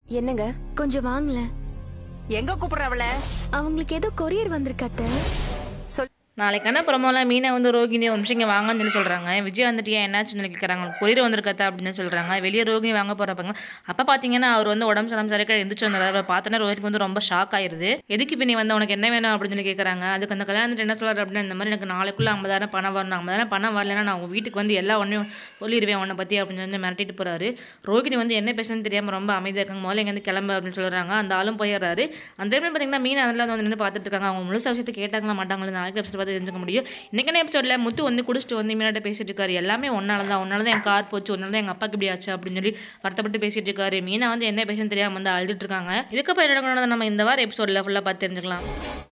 என்னங்க கொஞ்சம் வாங்கல எங்க கூப்பிடுற அவள அவங்களுக்கு ஏதோ கொரியர் வந்திருக்காத்த சொல் நாளைக்கான ப்ரொமோலாம் மீனை வந்து ரோகிணி ஒரு நிமிஷம் இங்கே வாங்கன்னு சொல்லி சொல்கிறாங்க விஜய் வந்துட்டு ஏன் என்னாச்சுன்னு சொல்லி கேட்குறாங்க கொரியர் வந்திருக்கத்தா அப்படின்னு சொல்கிறாங்க வெளியே ரோகிணி வாங்க போகிறப்பங்க அப்போ பார்த்தீங்கன்னா அவர் வந்து உடம்பு சடம் சரிக்கா எந்திரிச்சு வந்தார் அவரை பார்த்தோன்னா ரோஹினிக்கு வந்து ரொம்ப ஷாக் ஆயிருது எதுக்கு இப்போ நீ வந்து உனக்கு என்ன வேணும் அப்படின்னு சொல்லி கேட்குறாங்க அதுக்கு அந்த கல்யாணத்துக்கு என்ன சொல்கிறார் அப்படின்னா இந்த மாதிரி எனக்கு நாளைக்குள்ளே ஐம்பதாயிரம் பணம் வரணும் ஐம்பதாயிரம் பணம் வரலைன்னா நான் உங்கள் வீட்டுக்கு வந்து எல்லா ஒன்றையும் சொல்லிடுவேன் உன்னை பற்றி அப்படின்னு சொல்லி மிரட்டிட்டு போகிறாரு ரோகிணி வந்து என்ன பேசுன்னு தெரியாமல் ரொம்ப அமைதியாக இருக்காங்க முதல்ல இங்கேருந்து கிளம்பு அப்படின்னு சொல்கிறாங்க அந்த ஆளும் போயிடுறாரு அந்த டைமில் பார்த்தீங்கன்னா மீன் அதில் வந்து நின்று பார்த்துட்டு இருக்காங்க அவங்க முழுசா விஷயத்தை கேட்டாங்களா மாட்டாங்களா நாளைக்கு எபிசோட் பார்த்து தெரிஞ்சுக்க முடியும் இன்னைக்கான எபிசோடில் முத்து வந்து குடிச்சிட்டு வந்து மீனாட்ட பேசிட்டு இருக்காரு எல்லாமே ஒன்னால தான் ஒன்னால தான் என் கார் போச்சு ஒன்னால தான் எங்கள் அப்பாக்கு இப்படி ஆச்சு அப்படின்னு சொல்லி வருத்தப்பட்டு பேசிட்டு இருக்காரு மீனா வந்து என்ன பேசுன்னு தெரியாமல் வந்து அழுதுட்டு இருக்காங்க இதுக்கப்புறம் என்ன நடக்கணும்னு நம்ம இந்த வாரம் எபிசோடில் ஃபுல்லாக பார்த்து தெரிஞ்சுக்கலாம்